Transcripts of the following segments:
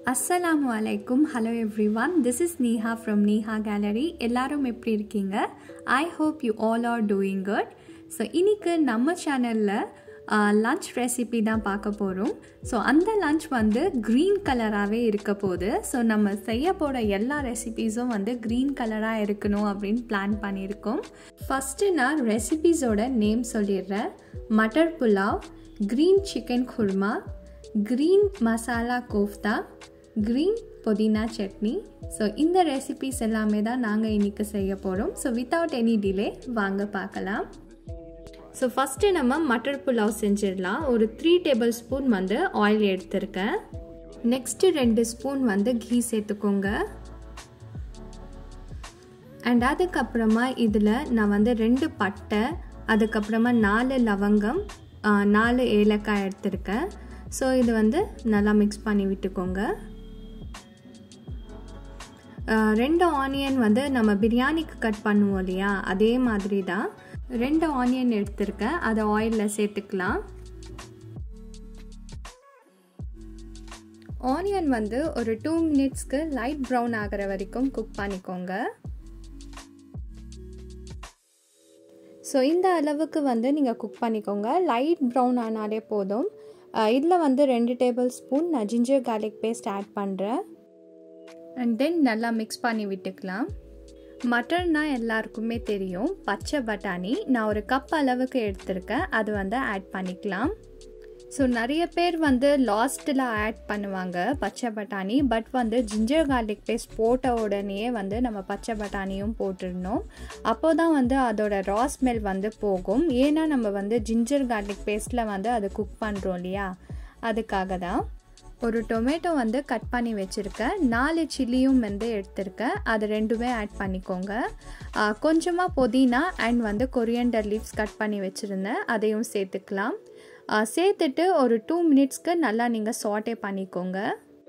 அஸ்ஸலாமு அலைக்கும் hello everyone this is Neha from Neha gallery எல்லாரும் எப்படி இருக்கீங்க I hope you all are doing good so இன்னைக்கு நம்ம சேனலில் லன்ச் ரெசிபி தான் பார்க்க போகிறோம் ஸோ அந்த லன்ச் வந்து க்ரீன் கலராகவே இருக்க போகுது ஸோ நம்ம செய்ய போகிற எல்லா ரெசிபீஸும் வந்து க்ரீன் கலராக இருக்கணும் அப்படின்னு பிளான் பண்ணியிருக்கோம் ஃபஸ்ட்டு நான் ரெசிபீஸோட நேம் சொல்லிடுறேன் matar pulao green chicken korma green masala kofta green pudina chutney so இந்த ரெசிபிஸ் எல்லாமே தான் நாங்கள் இன்றைக்கி செய்ய போகிறோம் ஸோ வித்தவுட் எனி டிலே வாங்க பார்க்கலாம் ஸோ ஃபஸ்ட்டு நம்ம மட்டர் புலாவ் செஞ்சிடலாம் ஒரு த்ரீ டேபிள் ஸ்பூன் வந்து ஆயில் எடுத்திருக்கேன் நெக்ஸ்ட்டு ரெண்டு ஸ்பூன் வந்து கீ சேர்த்துக்கோங்க அண்ட் அதுக்கப்புறமா இதில் நான் வந்து ரெண்டு பட்டை அதுக்கப்புறமா நாலு லவங்கம் நாலு ஏலக்காய் எடுத்திருக்கேன் ஸோ இது வந்து நல்லா மிக்ஸ் பண்ணி விட்டுக்கோங்க ரெண்டு ஆனியன் வந்து நம்ம பிரியாணிக்கு கட் பண்ணுவோம் இல்லையா அதே மாதிரி தான் ரெண்டு ஆனியன் எடுத்திருக்கேன் அதை ஆயிலில் சேர்த்துக்கலாம் ஆனியன் வந்து ஒரு டூ மினிட்ஸ்க்கு லைட் ப்ரௌன் ஆகிற வரைக்கும் குக் பண்ணிக்கோங்க ஸோ இந்த அளவுக்கு வந்து நீங்கள் குக் பண்ணிக்கோங்க லைட் ப்ரௌன் ஆனாலே போதும் இதில் வந்து ரெண்டு டேபிள் ஸ்பூன் நான் ஜிஞ்சர் கார்லிக் பேஸ்ட் ஆட் பண்ணுறேன் அண்ட் தென் நல்லா மிக்ஸ் பண்ணி விட்டுக்கலாம் மட்டர்னா எல்லாருக்குமே தெரியும் பச்சை பட்டாணி நான் ஒரு கப் அளவுக்கு எடுத்திருக்கேன் அது வந்து ஆட் பண்ணிக்கலாம் ஸோ நிறைய பேர் வந்து லாஸ்ட்டில் ஆட் பண்ணுவாங்க பச்சை பட்டாணி பட் வந்து ஜிஞ்சர் கார்லிக் பேஸ்ட் போட்ட உடனே வந்து நம்ம பச்சை பட்டாணியும் போட்டுடணும் அப்போ தான் வந்து அதோட ரா ஸ்மெல் வந்து போகும் ஏன்னா நம்ம வந்து ஜிஞ்சர் கார்லிக் பேஸ்ட்டில் வந்து அது குக் பண்ணுறோம் இல்லையா அதுக்காக தான் ஒரு டொமேட்டோ வந்து கட் பண்ணி வச்சுருக்கேன் நாலு சில்லியும் வந்து எடுத்திருக்கேன் அது ரெண்டுமே ஆட் பண்ணிக்கோங்க கொஞ்சமாக புதினா அண்ட் வந்து கொரியண்டர் லீவ்ஸ் கட் பண்ணி வச்சுருந்தேன் அதையும் சேர்த்துக்கலாம் சேர்த்துட்டு ஒரு டூ மினிட்ஸ்க்கு நல்லா நீங்கள் சாட்டே பண்ணிக்கோங்க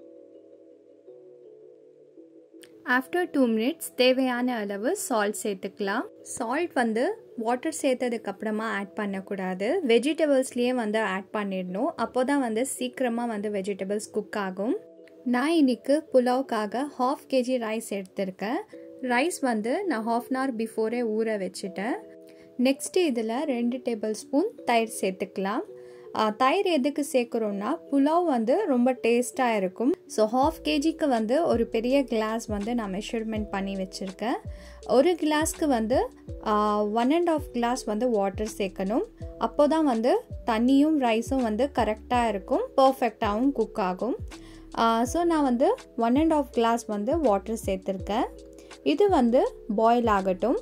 ஆஃப்டர் டூ மினிட்ஸ் தேவையான அளவு சால்ட் சேர்த்துக்கலாம் சால்ட் வந்து வாட்டர் சேர்த்ததுக்கப்புறமா ஆட் பண்ணக்கூடாது வெஜிடபிள்ஸ்லேயே வந்து ஆட் பண்ணிடணும் அப்போ தான் வந்து சீக்கிரமாக வந்து வெஜிடபிள்ஸ் குக் ஆகும் நான் இன்னைக்கு புலாவுக்காக ஹாஃப் கேஜி ரைஸ் எடுத்திருக்கேன் ரைஸ் வந்து நான் ஹாஃப் அன் ஹவர் பிஃபோரே ஊற வச்சுட்டேன் நெக்ஸ்ட்டு இதில் ரெண்டு டேபிள் ஸ்பூன் தயிர் சேர்த்துக்கலாம் தயிர் எதுக்கு சேர்க்குறோன்னா புலாவ் வந்து ரொம்ப டேஸ்ட்டாக இருக்கும் ஸோ ஹாஃப் கேஜிக்கு வந்து ஒரு பெரிய கிளாஸ் வந்து நான் மெஷர்மெண்ட் பண்ணி வச்சுருக்கேன் ஒரு கிளாஸ்க்கு வந்து ஒன் அண்ட் ஆஃப் கிளாஸ் வந்து வாட்டர் சேர்க்கணும் அப்போ தான் வந்து தண்ணியும் ரைஸும் வந்து கரெக்டாக இருக்கும் பர்ஃபெக்டாகவும் குக் ஆகும் ஸோ நான் வந்து ஒன் அண்ட் ஆஃப் கிளாஸ் வந்து வாட்டர் சேர்த்துருக்கேன் இது வந்து பாயில் ஆகட்டும்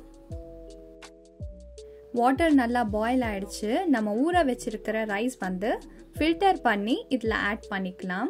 வாட்டர் நல்லா பாயில் ஆகிடுச்சு நம்ம ஊற வச்சிருக்கிற ரைஸ் வந்து ஃபில்டர் பண்ணி இதில் ஆட் பண்ணிக்கலாம்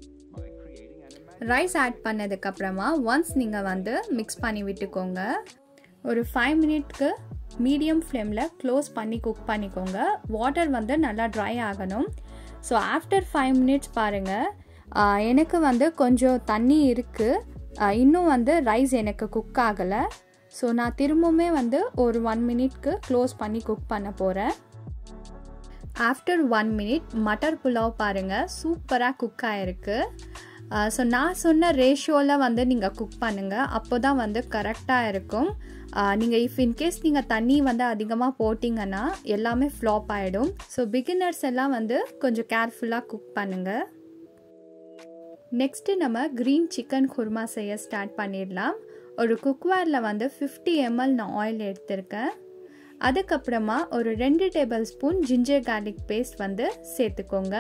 ரைஸ் ஆட் பண்ணதுக்கப்புறமா ஒன்ஸ் நீங்கள் வந்து மிக்ஸ் பண்ணி விட்டுக்கோங்க ஒரு ஃபைவ் மினிட்க்கு மீடியம் ஃப்ளேமில் க்ளோஸ் பண்ணி குக் பண்ணிக்கோங்க வாட்டர் வந்து நல்லா ட்ரை ஆகணும் ஸோ ஆஃப்டர் ஃபைவ் மினிட்ஸ் பாருங்கள் எனக்கு வந்து கொஞ்சம் தண்ணி இருக்குது இன்னும் வந்து ரைஸ் எனக்கு குக் ஆகலை ஸோ நான் திரும்பவுமே வந்து ஒரு ஒன் மினிட்க்கு க்ளோஸ் பண்ணி குக் பண்ண போகிறேன் after one minute matar pulao பாருங்கள் சூப்பராக குக் ஆகிருக்கு ஸோ நான் சொன்ன ரேஷியோவில் வந்து நீங்கள் குக் பண்ணுங்கள் அப்போ தான் வந்து கரெக்டாக இருக்கும் நீங்கள் இஃப் இன்கேஸ் நீங்கள் தண்ணி வந்து அதிகமாக போட்டிங்கன்னா எல்லாமே ஃப்ளாப் ஆகிடும் ஸோ பிகினர்ஸ் எல்லாம் வந்து கொஞ்சம் கேர்ஃபுல்லாக குக் பண்ணுங்கள் நெக்ஸ்ட்டு நம்ம க்ரீன் சிக்கன் குருமா செய்ய ஸ்டார்ட் பண்ணிடலாம் ஒரு குக்வேரில் வந்து ஃபிஃப்டி எம்எல் நான் ஆயில் எடுத்திருக்கேன் அதுக்கப்புறமா ஒரு ரெண்டு tablespoon ginger garlic paste வந்து சேர்த்துக்கோங்க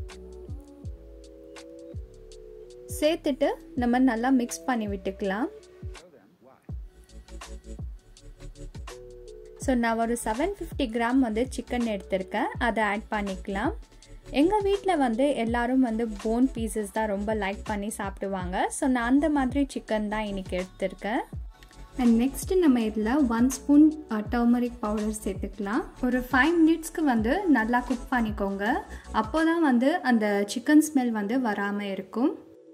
சேர்த்துட்டு நம்ம நல்லா மிக்ஸ் பண்ணி விட்டுக்கலாம் ஸோ நான் ஒரு செவன் ஃபிஃப்டி கிராம் வந்து சிக்கன் எடுத்திருக்கேன் அதை ஆட் பண்ணிக்கலாம் எங்கள் வீட்டில் வந்து எல்லோரும் வந்து போன் பீசஸ் தான் ரொம்ப லைக் பண்ணி சாப்பிடுவாங்க ஸோ நான் அந்த மாதிரி சிக்கன் தான் இன்றைக்கி எடுத்திருக்கேன் அண்ட் நெக்ஸ்ட்டு நம்ம இதில் ஒன் ஸ்பூன் டர்மரிக் பவுடர் சேர்த்துக்கலாம் ஒரு ஃபைவ் மினிட்ஸ்க்கு வந்து நல்லா குக் பண்ணிக்கோங்க அப்போ தான் வந்து அந்த சிக்கன் ஸ்மெல் வந்து வராமல் இருக்கும்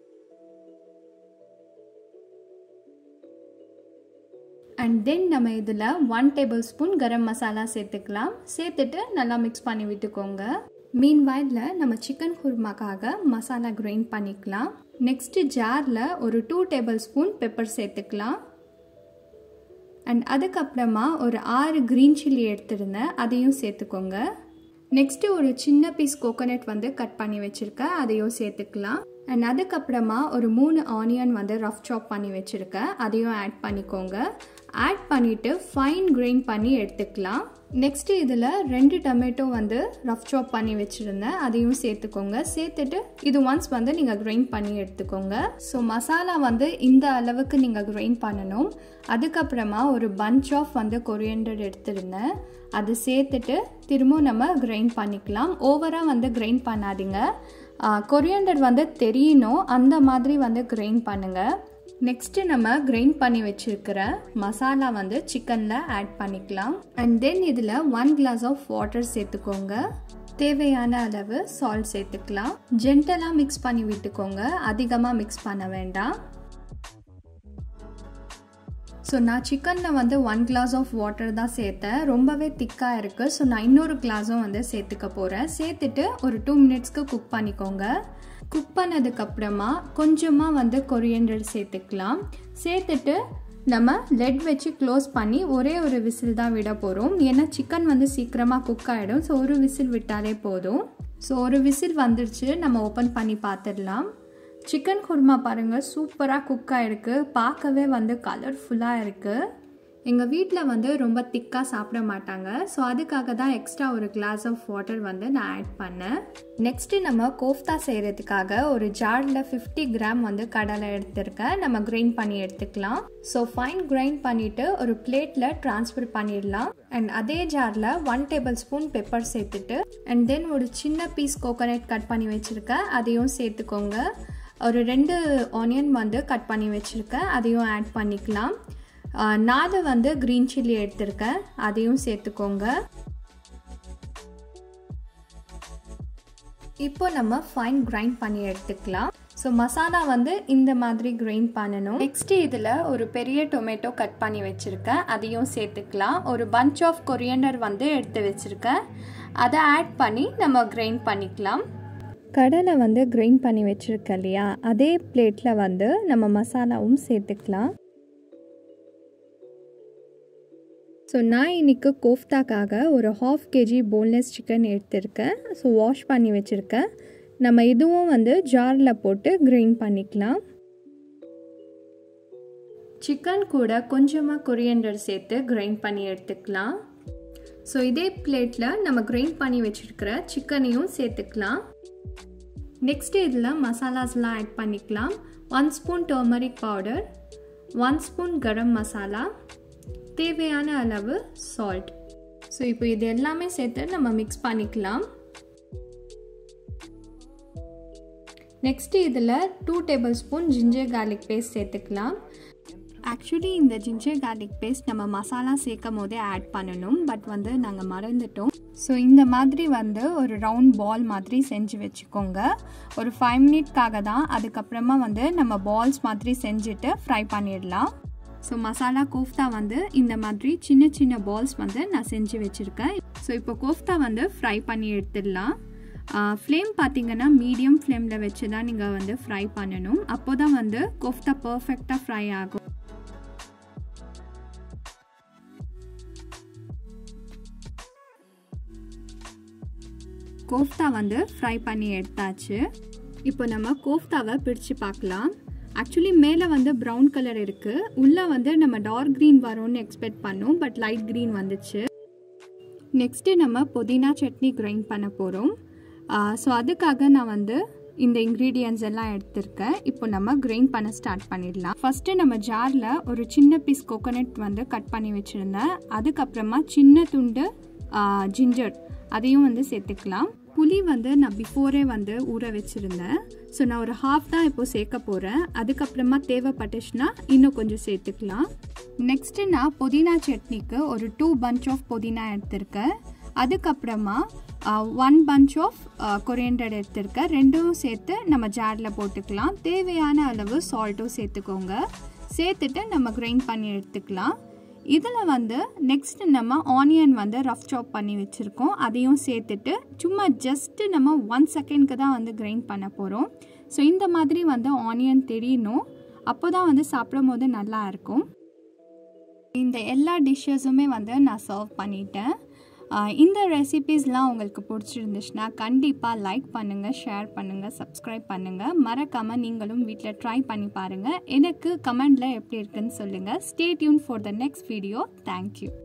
அண்ட் தென் நம்ம இதில் one tablespoon garam masala சேர்த்துக்கலாம் சேர்த்துட்டு நல்லா மிக்ஸ் பண்ணி விட்டுக்கோங்க மீன் வாயில் நம்ம சிக்கன் குருமாக்காக மசாலா கிரைண்ட் பண்ணிக்கலாம் நெக்ஸ்ட்டு ஜாரில் ஒரு டூ டேபிள் ஸ்பூன் பெப்பர் சேர்த்துக்கலாம் அண்ட் அதுக்கப்புறமா ஒரு ஆறு க்ரீன் சில்லி எடுத்துருந்தேன் அதையும் சேர்த்துக்கோங்க நெக்ஸ்ட்டு ஒரு சின்ன பீஸ் கோகோனட் வந்து கட் பண்ணி வச்சுருக்கேன் அதையும் சேர்த்துக்கலாம் அண்ட் அதுக்கப்புறமா ஒரு மூணு ஆனியன் வந்து ரஃப் சாப் பண்ணி வச்சுருக்கேன் அதையும் ஆட் பண்ணிக்கோங்க ஆட் பண்ணிவிட்டு ஃபைன் கிரைண்ட் பண்ணி எடுத்துக்கலாம் நெக்ஸ்ட்டு இதில் ரெண்டு டொமேட்டோ வந்து ரஃப் சாப் பண்ணி வச்சுருந்தேன் அதையும் சேர்த்துக்கோங்க சேர்த்துட்டு இது ஒன்ஸ் வந்து நீங்கள் கிரைண்ட் பண்ணி எடுத்துக்கோங்க ஸோ மசாலா வந்து இந்த அளவுக்கு நீங்கள் கிரைண்ட் பண்ணணும் அதுக்கப்புறமா ஒரு பஞ்ச் ஆஃப் வந்து கொரியண்டர் எடுத்திருந்தேன் அது சேர்த்துட்டு திரும்பவும் நம்ம கிரைண்ட் பண்ணிக்கலாம் ஓவராக வந்து கிரைண்ட் பண்ணாதீங்க கொரியண்டர் வந்து தெரியணும் அந்த மாதிரி வந்து கிரைண்ட் பண்ணுங்கள் நெக்ஸ்ட்டு நம்ம கிரைண்ட் பண்ணி வச்சுருக்கிற மசாலா வந்து சிக்கனில் ஆட் பண்ணிக்கலாம் அண்ட் தென் இதில் ஒன் கிளாஸ் ஆஃப் வாட்டர் சேர்த்துக்கோங்க தேவையான அளவு சால்ட் சேர்த்துக்கலாம் ஜென்டலாக மிக்ஸ் பண்ணி விட்டுக்கோங்க அதிகமாக மிக்ஸ் பண்ண வேண்டாம் ஸோ நான் சிக்கனில் வந்து ஒன் கிளாஸ் ஆஃப் வாட்டர் தான் சேர்த்தேன் ரொம்பவே திக்காக இருக்குது ஸோ நான் இன்னொரு கிளாஸும் வந்து சேர்த்துக்க போகிறேன் சேர்த்துட்டு ஒரு டூ மினிட்ஸ்க்கு குக் பண்ணிக்கோங்க குக் பண்ணதுக்கப்புறமா கொஞ்சமாக வந்து கொரியண்டர் சேர்த்துக்கலாம் சேர்த்துட்டு நம்ம லெட் வச்சு க்ளோஸ் பண்ணி ஒரே ஒரு விசில் தான் விட போகிறோம் ஏன்னா சிக்கன் வந்து சீக்கிரமாக குக் ஆகிடும் ஸோ ஒரு விசில் விட்டாலே போதும் ஸோ ஒரு விசில் வந்துடுச்சு நம்ம ஓப்பன் பண்ணி பார்த்துடலாம் சிக்கன் குருமா பாருங்கள் சூப்பராக குக் ஆகிருக்கு பார்க்கவே வந்து கலர்ஃபுல்லாக இருக்குது எங்கள் வீட்டில் வந்து ரொம்ப திக்காக சாப்பிட மாட்டாங்க ஸோ அதுக்காக தான் எக்ஸ்ட்ரா ஒரு கிளாஸ் ஆஃப் வாட்டர் வந்து நான் ஆட் பண்ணேன் நெக்ஸ்ட்டு நம்ம கோஃப்தா செய்கிறதுக்காக ஒரு ஜாரில் ஃபிஃப்டி கிராம் வந்து கடலை எடுத்திருக்கேன் நம்ம கிரைண்ட் பண்ணி எடுத்துக்கலாம் ஸோ ஃபைன் கிரைண்ட் பண்ணிவிட்டு ஒரு பிளேட்டில் ட்ரான்ஸ்ஃபர் பண்ணிடலாம் அண்ட் அதே ஜாரில் ஒன் டேபிள் ஸ்பூன் பெப்பர் சேர்த்துட்டு அண்ட் தென் ஒரு சின்ன பீஸ் கோகோனட் கட் பண்ணி வச்சுருக்கேன் அதையும் சேர்த்துக்கோங்க ஒரு ரெண்டு ஆனியன் வந்து கட் பண்ணி வச்சுருக்கேன் அதையும் ஆட் பண்ணிக்கலாம் நாலு வந்து க்ரீன் சில்லி எடுத்திருக்கேன் அதையும் சேர்த்துக்கோங்க இப்போ நம்ம ஃபைன் கிரைண்ட் பண்ணி எடுத்துக்கலாம் ஸோ மசாலா வந்து இந்த மாதிரி கிரைண்ட் பண்ணணும் நெக்ஸ்ட்டு இதில் ஒரு பெரிய டொமேட்டோ கட் பண்ணி வச்சுருக்கேன் அதையும் சேர்த்துக்கலாம் ஒரு பஞ்ச் ஆஃப் கொரியண்டர் வந்து எடுத்து வச்சுருக்கேன் அதை ஆட் பண்ணி நம்ம கிரைண்ட் பண்ணிக்கலாம் கடலை வந்து கிரைண்ட் பண்ணி வச்சுருக்கேன் இல்லையா அதே பிளேட்டில் வந்து நம்ம மசாலாவும் சேர்த்துக்கலாம் ஸோ நான் இன்றைக்கி கோஃப்தாக்காக ஒரு ஹாஃப் கேஜி போன்லெஸ் சிக்கன் எடுத்திருக்கேன் ஸோ வாஷ் பண்ணி வச்சுருக்கேன் நம்ம இதுவும் வந்து ஜாரில் போட்டு கிரைண்ட் பண்ணிக்கலாம் சிக்கன் கூட கொஞ்சமாக கொரியண்டர் சேர்த்து கிரைண்ட் பண்ணி எடுத்துக்கலாம் ஸோ இதே பிளேட்டில் நம்ம கிரைண்ட் பண்ணி வச்சுருக்கிற சிக்கனையும் சேர்த்துக்கலாம் நெக்ஸ்ட் இதில் மசாலாஸ்லாம் ஆட் பண்ணிக்கலாம் one spoon turmeric powder one spoon garam masala தேவையான அளவு சால்ட் ஸோ இப்போ இது எல்லாமே சேர்த்து நம்ம மிக்ஸ் பண்ணிக்கலாம் நெக்ஸ்ட்டு இதில் two tablespoon ginger garlic paste சேர்த்துக்கலாம் ஆக்சுவலி இந்த ஜிஞ்சர் கார்லிக் பேஸ்ட் நம்ம மசாலா சேர்க்கும் போதே ஆட் பண்ணணும் பட் வந்து நாங்கள் மறந்துட்டோம் ஸோ இந்த மாதிரி வந்து ஒரு ரவுண்ட் பால் மாதிரி செஞ்சு வச்சுக்கோங்க ஒரு ஃபைவ் மினிட்காக தான் அதுக்கப்புறமா வந்து நம்ம பால்ஸ் மாதிரி செஞ்சுட்டு ஃப்ரை பண்ணிடலாம் ஸோ மசாலா கோஃப்தா வந்து இந்த மாதிரி சின்ன சின்ன பால்ஸ் வந்து நான் செஞ்சு வச்சுருக்கேன் ஸோ இப்போ கோஃப்தா வந்து ஃப்ரை பண்ணி எடுத்துடலாம் ஃப்ளேம் பார்த்தீங்கன்னா மீடியம் ஃப்ளேமில் வச்சு தான் நீங்கள் வந்து ஃப்ரை பண்ணணும் அப்போ தான் வந்து கோஃப்தா பர்ஃபெக்டாக ஃப்ரை ஆகும் கோஃப்தா வந்து ஃப்ரை பண்ணி எடுத்தாச்சு இப்போ நம்ம கோஃப்தாவை பிரித்து பார்க்கலாம் ஆக்சுவலி மேலே வந்து ப்ரௌன் கலர் இருக்குது உள்ளே வந்து நம்ம டார்க் க்ரீன் வரும்னு எக்ஸ்பெக்ட் பண்ணோம் பட் லைட் க்ரீன் வந்துச்சு நெக்ஸ்ட்டு நம்ம புதினா சட்னி கிரைண்ட் பண்ண போகிறோம் ஸோ அதுக்காக நான் வந்து இந்த இன்க்ரீடியன்ஸ் எல்லாம் எடுத்திருக்கேன் இப்போ நம்ம கிரைண்ட் பண்ண ஸ்டார்ட் பண்ணிடலாம் ஃபஸ்ட்டு நம்ம ஜாரில் ஒரு சின்ன பீஸ் கோகோனட் வந்து கட் பண்ணி வச்சுருந்தேன் அதுக்கப்புறமா சின்ன துண்டு ஜிஞ்சர் அதையும் வந்து சேர்த்துக்கலாம் புளி வந்து நான் பிஃபோரே வந்து ஊற வச்சுருந்தேன் ஸோ நான் ஒரு ஹாஃப் தான் இப்போ சேர்க்க போகிறேன் அதுக்கப்புறமா தேவைப்பட்டுச்சுன்னா இன்னும் கொஞ்சம் சேர்த்துக்கலாம் நெக்ஸ்ட்டு நான் புதினா சட்னிக்கு ஒரு டூ பஞ்ச் ஆஃப் புதினா எடுத்திருக்கேன் அதுக்கப்புறமா ஒன் பஞ்ச் ஆஃப் கொரியண்டர் எடுத்திருக்கேன் ரெண்டும் சேர்த்து நம்ம ஜாரில் போட்டுக்கலாம் தேவையான அளவு சால்ட்டும் சேர்த்துக்கோங்க சேர்த்துட்டு நம்ம கிரைண்ட் பண்ணி எடுத்துக்கலாம் இதில் வந்து நெக்ஸ்ட் நம்ம ஆனியன் வந்து ரஃப் சாப் பண்ணி வச்சுருக்கோம் அதையும் சேர்த்துட்டு சும்மா ஜஸ்ட்டு நம்ம ஒன் செகண்ட்க்கு தான் வந்து கிரைண்ட் பண்ண போகிறோம் ஸோ இந்த மாதிரி வந்து ஆனியன் தெரியணும் அப்போ தான் வந்து சாப்பிடும் போது நல்லா இருக்கும் இந்த எல்லா டிஷ்ஷஸுமே வந்து நான் சர்வ் பண்ணிட்டேன் இந்த ரெசிபீஸ்லாம் உங்களுக்கு பிடிச்சிருந்துச்சுன்னா கண்டிப்பாக லைக் பண்ணுங்கள் ஷேர் பண்ணுங்கள் சப்ஸ்கிரைப் பண்ணுங்கள் மறக்காமல் நீங்களும் வீட்டில் ட்ரை பண்ணி பாருங்கள் எனக்கு கமெண்டில் எப்படி இருக்குன்னு சொல்லுங்கள் stay tune for the next video thank you